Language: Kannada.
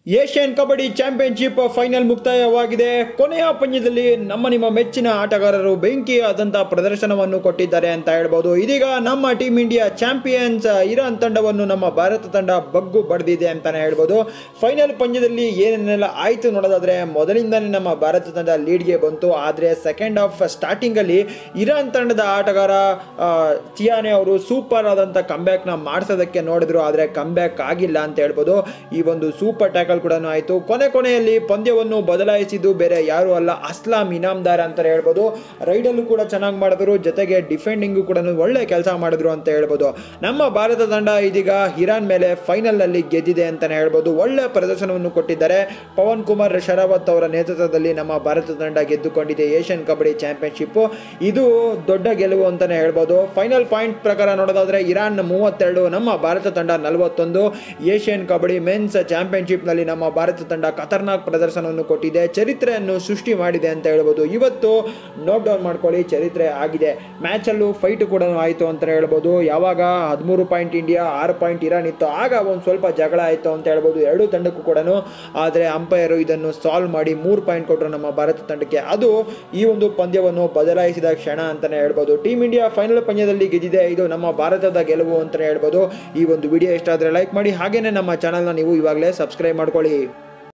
ಏಷ್ಯನ್ ಕಬಡ್ಡಿ ಚಾಂಪಿಯನ್ಶಿಪ್ ಫೈನಲ್ ಮುಕ್ತಾಯವಾಗಿದೆ ಕೊನೆಯ ಪಂದ್ಯದಲ್ಲಿ ನಮ್ಮ ನಿಮ್ಮ ಮೆಚ್ಚಿನ ಆಟಗಾರರು ಬೆಂಕಿಯಾದಂಥ ಪ್ರದರ್ಶನವನ್ನು ಕೊಟ್ಟಿದ್ದಾರೆ ಅಂತ ಹೇಳ್ಬೋದು ಇದೀಗ ನಮ್ಮ ಟೀಮ್ ಇಂಡಿಯಾ ಚಾಂಪಿಯನ್ಸ್ ಇರಾನ್ ತಂಡವನ್ನು ನಮ್ಮ ಭಾರತ ತಂಡ ಬಗ್ಗು ಬಡ್ದಿದೆ ಅಂತಾನೆ ಹೇಳ್ಬೋದು ಫೈನಲ್ ಪಂದ್ಯದಲ್ಲಿ ಏನೇನೆಲ್ಲ ಆಯಿತು ನೋಡೋದಾದ್ರೆ ಮೊದಲಿಂದನೇ ನಮ್ಮ ಭಾರತ ತಂಡ ಲೀಡ್ಗೆ ಬಂತು ಆದರೆ ಸೆಕೆಂಡ್ ಹಾಫ್ ಸ್ಟಾರ್ಟಿಂಗಲ್ಲಿ ಇರಾನ್ ತಂಡದ ಆಟಗಾರ ಆ, ಚಿಯಾನೆ ಅವರು ಸೂಪರ್ ಆದಂಥ ಕಂಬ್ಯಾಕ್ನ ಮಾಡಿಸೋದಕ್ಕೆ ನೋಡಿದ್ರು ಆದರೆ ಕಂಬ್ಯಾಕ್ ಆಗಿಲ್ಲ ಅಂತ ಹೇಳ್ಬೋದು ಈ ಒಂದು ಸೂಪರ್ ಟ್ಯಾಕಲ್ ಕೂಡ ಆಯಿತು ಕೊನೆ ಕೊನೆಯಲ್ಲಿ ಪಂದ್ಯವನ್ನು ಬದಲಾಯಿಸಿದ್ದು ಬೇರೆ ಯಾರು ಅಲ್ಲ ಅಸ್ಲಾಂ ಇನಾಮ್ದಾರ್ ಅಂತ ಹೇಳ್ಬೋದು ರೈಡಲ್ಲೂ ಕೂಡ ಚೆನ್ನಾಗಿ ಮಾಡಿದ್ರು ಜೊತೆಗೆ ಡಿಫೆಂಡಿಂಗು ಕೂಡ ಒಳ್ಳೆ ಕೆಲಸ ಮಾಡಿದ್ರು ಅಂತ ಹೇಳ್ಬೋದು ನಮ್ಮ ಭಾರತ ತಂಡ ಇದೀಗ ಇರಾನ್ ಮೇಲೆ ಫೈನಲ್ನಲ್ಲಿ ಗೆದ್ದಿದೆ ಅಂತಾನೆ ಹೇಳ್ಬೋದು ಒಳ್ಳೆ ಪ್ರದರ್ಶನವನ್ನು ಕೊಟ್ಟಿದ್ದಾರೆ ಪವನ್ ಕುಮಾರ್ ಶರಾವತ್ ಅವರ ನೇತೃತ್ವದಲ್ಲಿ ನಮ್ಮ ಭಾರತ ತಂಡ ಗೆದ್ದುಕೊಂಡಿದೆ ಏಷ್ಯನ್ ಕಬಡ್ಡಿ ಚಾಂಪಿಯನ್ಶಿಪ್ ಇದು ದೊಡ್ಡ ಗೆಲುವು ಅಂತಾನೆ ಹೇಳ್ಬೋದು ಫೈನಲ್ ಪಾಯಿಂಟ್ ಪ್ರಕಾರ ನೋಡೋದಾದ್ರೆ ಇರಾನ್ ಮೂವತ್ತೆರಡು ನಮ್ಮ ಭಾರತ ತಂಡ ನಲವತ್ತೊಂದು ಏಷ್ಯನ್ ಕಬಡ್ಡಿ ಮೆನ್ಸ್ ಚಾಂಪಿಯನ್ಶಿಪ್ನಲ್ಲಿ ನಮ್ಮ ಭಾರತ ತಂಡ ಖತರ್ನಾಕ್ ಪ್ರದರ್ಶನವನ್ನು ಕೊಟ್ಟಿದೆ ಚರಿತ್ರೆಯನ್ನು ಸೃಷ್ಟಿ ಮಾಡಿದೆ ಅಂತ ಹೇಳ್ಬೋದು ಇವತ್ತು ನೋಟ್ ಡೌನ್ ಮಾಡ್ಕೊಳ್ಳಿ ಚರಿತ್ರೆ ಆಗಿದೆ ಮ್ಯಾಚಲ್ಲೂ ಫೈಟ್ ಕೂಡ ಆಯಿತು ಅಂತ ಹೇಳ್ಬೋದು ಯಾವಾಗ ಹದಿಮೂರು ಪಾಯಿಂಟ್ ಇಂಡಿಯಾ ಆರು ಪಾಯಿಂಟ್ ಇರಾನ್ ಇತ್ತು ಆಗ ಒಂದು ಸ್ವಲ್ಪ ಜಗಳ ಆಯಿತು ಅಂತ ಹೇಳ್ಬೋದು ಎರಡೂ ತಂಡಕ್ಕೂ ಕೂಡ ಆದರೆ ಅಂಪೈರು ಇದನ್ನು ಸಾಲ್ವ್ ಮಾಡಿ ಮೂರು ಪಾಯಿಂಟ್ ಕೊಟ್ಟರು ನಮ್ಮ ಭಾರತ ತಂಡಕ್ಕೆ ಅದು ಈ ಒಂದು ಪಂದ್ಯವನ್ನು ಬದಲಾಯಿಸಿದ ಕ್ಷಣ ಅಂತಲೇ ಹೇಳ್ಬೋದು ಟೀಮ್ ಇಂಡಿಯಾ ಫೈನಲ್ ಪಂದ್ಯದಲ್ಲಿ ಗೆದ್ದಿದೆ ಇದು ನಮ್ಮ ಭಾರತದ ಗೆಲುವು ಅಂತಲೇ ಹೇಳ್ಬೋದು ಈ ಒಂದು ವಿಡಿಯೋ ಇಷ್ಟ ಆದರೆ ಲೈಕ್ ಮಾಡಿ ಹಾಗೇನೇ ನಮ್ಮ ಚಾನಲ್ನ ನೀವು ಇವಾಗಲೇ ಸಬ್ಸ್ಕ್ರೈಬ್ ಮಾಡ್ಕೊಳ್ಳಿ